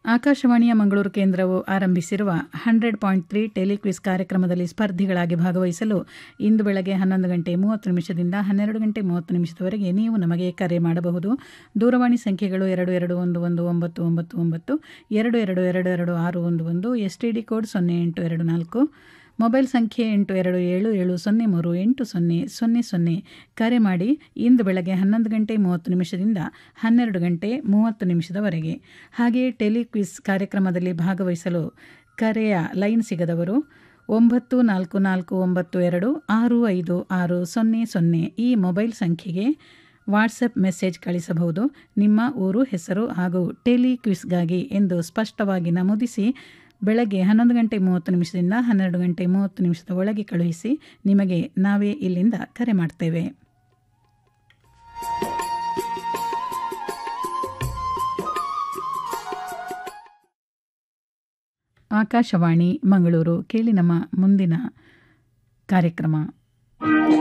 ಆಕಾಶವಾಣಿಯ ಮಂಗಳೂರು ಕೇಂದ್ರವು ಆರಂಭಿಸಿರುವ ಹಂಡ್ರೆಡ್ ಪಾಯಿಂಟ್ ತ್ರೀ ಟೆಲಿಕ್ವಿಸ್ ಕಾರ್ಯಕ್ರಮದಲ್ಲಿ ಸ್ಪರ್ಧಿಗಳಾಗಿ ಭಾಗವಹಿಸಲು ಇಂದು ಬೆಳಗ್ಗೆ ಹನ್ನೊಂದು ಗಂಟೆ ಮೂವತ್ತು ನಿಮಿಷದಿಂದ ಹನ್ನೆರಡು ಗಂಟೆ ಮೂವತ್ತು ನಿಮಿಷದವರೆಗೆ ನೀವು ನಮಗೆ ಕರೆ ಮಾಡಬಹುದು ದೂರವಾಣಿ ಸಂಖ್ಯೆಗಳು ಎರಡು ಎರಡು ಒಂದು ಒಂದು ಒಂಬತ್ತು ಒಂಬತ್ತು ಒಂಬತ್ತು ಎರಡು ಎರಡು ಎರಡು ಎರಡು ಆರು ಒಂದು ಒಂದು ಎಸ್ ಟಿ ಡಿ ಕೋಡ್ ಸೊನ್ನೆ ಎಂಟು ಎರಡು ನಾಲ್ಕು ಮೊಬೈಲ್ ಸಂಖ್ಯೆ ಎಂಟು ಎರಡು ಏಳು ಏಳು ಸೊನ್ನೆ ಮೂರು ಎಂಟು ಸೊನ್ನೆ ಸೊನ್ನೆ ಸೊನ್ನೆ ಕರೆ ಮಾಡಿ ಇಂದು ಬೆಳಗ್ಗೆ ಹನ್ನೊಂದು ಗಂಟೆ ಮೂವತ್ತು ನಿಮಿಷದಿಂದ ಹನ್ನೆರಡು ಗಂಟೆ ಮೂವತ್ತು ನಿಮಿಷದವರೆಗೆ ಹಾಗೆಯೇ ಟೆಲಿಕ್ವಿಸ್ ಕಾರ್ಯಕ್ರಮದಲ್ಲಿ ಭಾಗವಹಿಸಲು ಕರೆಯ ಲೈನ್ ಸಿಗದವರು ಒಂಬತ್ತು ನಾಲ್ಕು ನಾಲ್ಕು ಒಂಬತ್ತು ಎರಡು ಆರು ಐದು ಆರು ಸೊನ್ನೆ ಸೊನ್ನೆ ಈ ಮೊಬೈಲ್ ಸಂಖ್ಯೆಗೆ ವಾಟ್ಸಪ್ ಮೆಸೇಜ್ ಕಳಿಸಬಹುದು ನಿಮ್ಮ ಊರು ಹೆಸರು ಹಾಗೂ ಟೆಲಿಕ್ವಿಸ್ಗಾಗಿ ಎಂದು ಸ್ಪಷ್ಟವಾಗಿ ನಮೂದಿಸಿ ಬೆಳಗ್ಗೆ ಹನ್ನೊಂದು ಗಂಟೆ ಮೂವತ್ತು ನಿಮಿಷದಿಂದ ಹನ್ನೆರಡು ಗಂಟೆ ಮೂವತ್ತು ನಿಮಿಷದ ಒಳಗೆ ಕಳುಹಿಸಿ ನಿಮಗೆ ನಾವೇ ಇಲ್ಲಿಂದ ಕರೆ ಮಾಡ್ತೇವೆ ಆಕಾಶವಾಣಿ ಮಂಗಳೂರು ಕೇಳಿ ನಮ್ಮ ಮುಂದಿನ ಕಾರ್ಯಕ್ರಮ